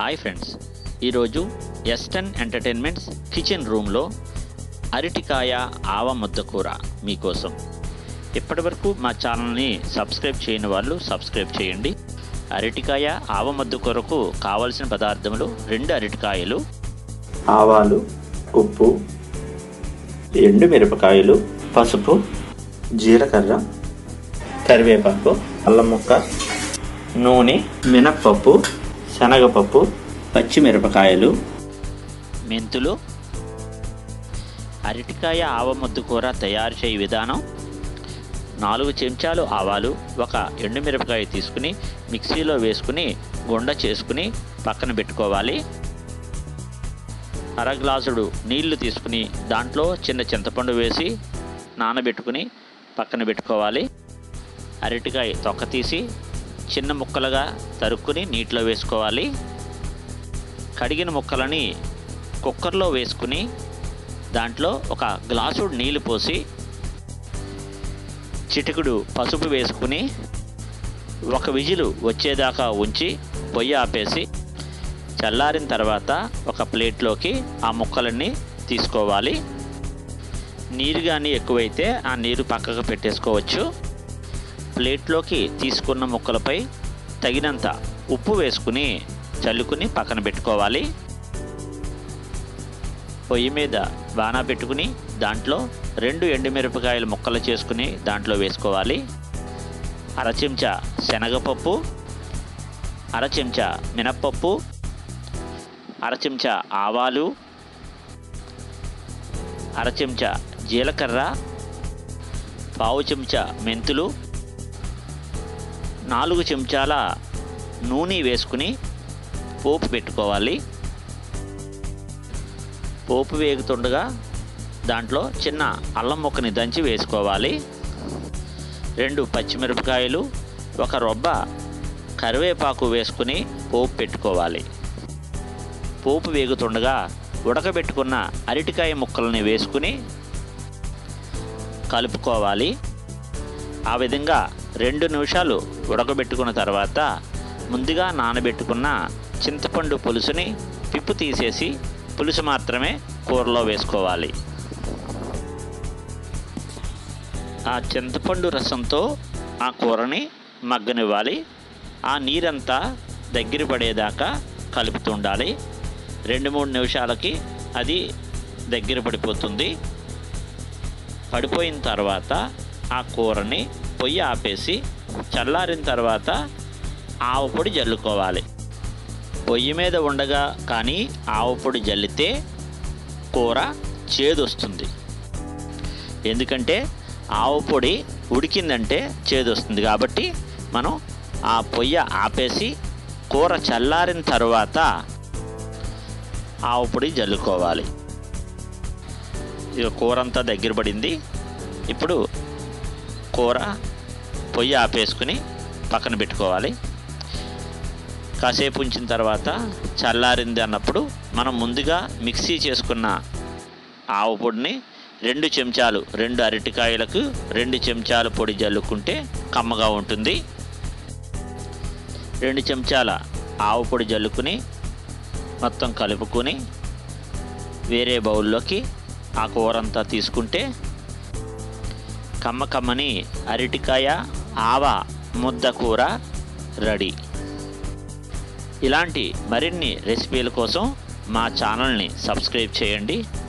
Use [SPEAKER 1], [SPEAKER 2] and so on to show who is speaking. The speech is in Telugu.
[SPEAKER 1] హాయ్ ఫ్రెండ్స్ ఈరోజు ఎస్టర్న్ ఎంటర్టైన్మెంట్స్ కిచెన్ రూమ్లో అరటికాయ ఆవ ముద్ద కూర మీకోసం ఇప్పటివరకు మా ఛానల్ని సబ్స్క్రైబ్ చేయని వాళ్ళు సబ్స్క్రైబ్ చేయండి అరటికాయ ఆవ ముద్ద కూరకు కావలసిన పదార్థములు రెండు అరటికాయలు
[SPEAKER 2] ఆవాలు ఉప్పు ఎండు మిరపకాయలు పసుపు జీలకర్ర కరివేపాకు అల్లం ముక్క నూనె మినప్పప్పు శనగపప్పు పచ్చిమిరపకాయలు
[SPEAKER 1] మెంతులు అరటికాయ ఆవ ముద్ద కూర తయారు చేయ విధానం నాలుగు చెంచాలు ఆవాలు ఒక ఎండుమిరపకాయ తీసుకుని మిక్సీలో వేసుకుని గుండ చేసుకుని పక్కన పెట్టుకోవాలి అర గ్లాసుడు నీళ్లు తీసుకుని దాంట్లో చిన్న చింతపండు వేసి నానబెట్టుకుని పక్కన పెట్టుకోవాలి అరటికాయ తొక్క తీసి చిన్న ముక్కలుగా తరుక్కుని నీటిలో వేసుకోవాలి కడిగిన ముక్కలని కుక్కర్లో వేసుకుని దాంట్లో ఒక గ్లాసుడు నీళ్లు పోసి చిటికుడు పసుపు వేసుకుని ఒక విజిలు వచ్చేదాకా ఉంచి పొయ్యి ఆపేసి చల్లారిన తర్వాత ఒక ప్లేట్లోకి ఆ ముక్కలన్నీ తీసుకోవాలి నీరు కానీ ఎక్కువైతే ఆ నీరు పక్కకు పెట్టేసుకోవచ్చు ప్లేట్లోకి తీసుకున్న ముక్కలపై తగినంత ఉప్పు వేసుకుని చల్లుకుని పక్కన పెట్టుకోవాలి పొయ్యి మీద బాణా పెట్టుకుని దాంట్లో రెండు ఎండుమిరపకాయల ముక్కలు చేసుకుని దాంట్లో వేసుకోవాలి అర చెంచా శనగపప్పు అర చెంచా మినప్పప్పు అర చెంచా ఆవాలు అర చెంచా జీలకర్ర పావు చెంచా మెంతులు నాలుగు చెంచాల నూనె వేసుకుని పోపు పెట్టుకోవాలి పోపు వేగుతుండగా దాంట్లో చిన్న అల్లం ముక్కని దంచి వేసుకోవాలి రెండు పచ్చిమిరపకాయలు ఒక రొబ్బ కరివేపాకు వేసుకుని పోపు పెట్టుకోవాలి పోపు వేగుతుండగా ఉడకబెట్టుకున్న అరటికాయ ముక్కల్ని వేసుకుని కలుపుకోవాలి ఆ విధంగా రెండు నిమిషాలు ఉడకబెట్టుకున్న తర్వాత ముందుగా నానబెట్టుకున్న చింతపండు పులుసుని పిప్పు తీసేసి పులుసు మాత్రమే కూరలో వేసుకోవాలి ఆ చింతపండు రసంతో ఆ కూరని మగ్గనివ్వాలి ఆ నీరంతా దగ్గర పడేదాకా కలుపుతుండాలి రెండు మూడు నిమిషాలకి అది దగ్గర పడిపోతుంది పడిపోయిన తర్వాత ఆ కూరని పొయ్యి ఆపేసి చల్లారిన తర్వాత ఆవు పొడి జల్లుకోవాలి పొయ్యి మీద ఉండగా కానీ ఆవు పొడి జల్లితే కూర చేదొస్తుంది ఎందుకంటే ఆవు పొడి ఉడికిందంటే చేదొస్తుంది కాబట్టి మనం ఆ పొయ్యి ఆపేసి కూర చల్లారిన తర్వాత ఆవు పొడి జల్లుకోవాలి ఇక కూర అంతా దగ్గర పడింది ఇప్పుడు కూర పొయ్యి ఆపేసుకుని పక్కన పెట్టుకోవాలి కాసేపు ఉంచిన తర్వాత చల్లారింది అన్నప్పుడు మనం ముందుగా మిక్సీ చేసుకున్న ఆవు పొడిని రెండు చెంచాలు రెండు అరటికాయలకు రెండు చెంచాల పొడి జల్లుకుంటే కమ్మగా ఉంటుంది రెండు చెంచాల ఆవు పొడి జల్లుకుని మొత్తం కలుపుకొని వేరే బౌల్లోకి ఆ కూరంతా తీసుకుంటే కమ్మ కమ్మని అరటికాయ ఆవ ముద్ద కూర రెడీ ఇలాంటి మరిన్ని రెసిపీల కోసం మా ఛానల్ని సబ్స్క్రైబ్ చేయండి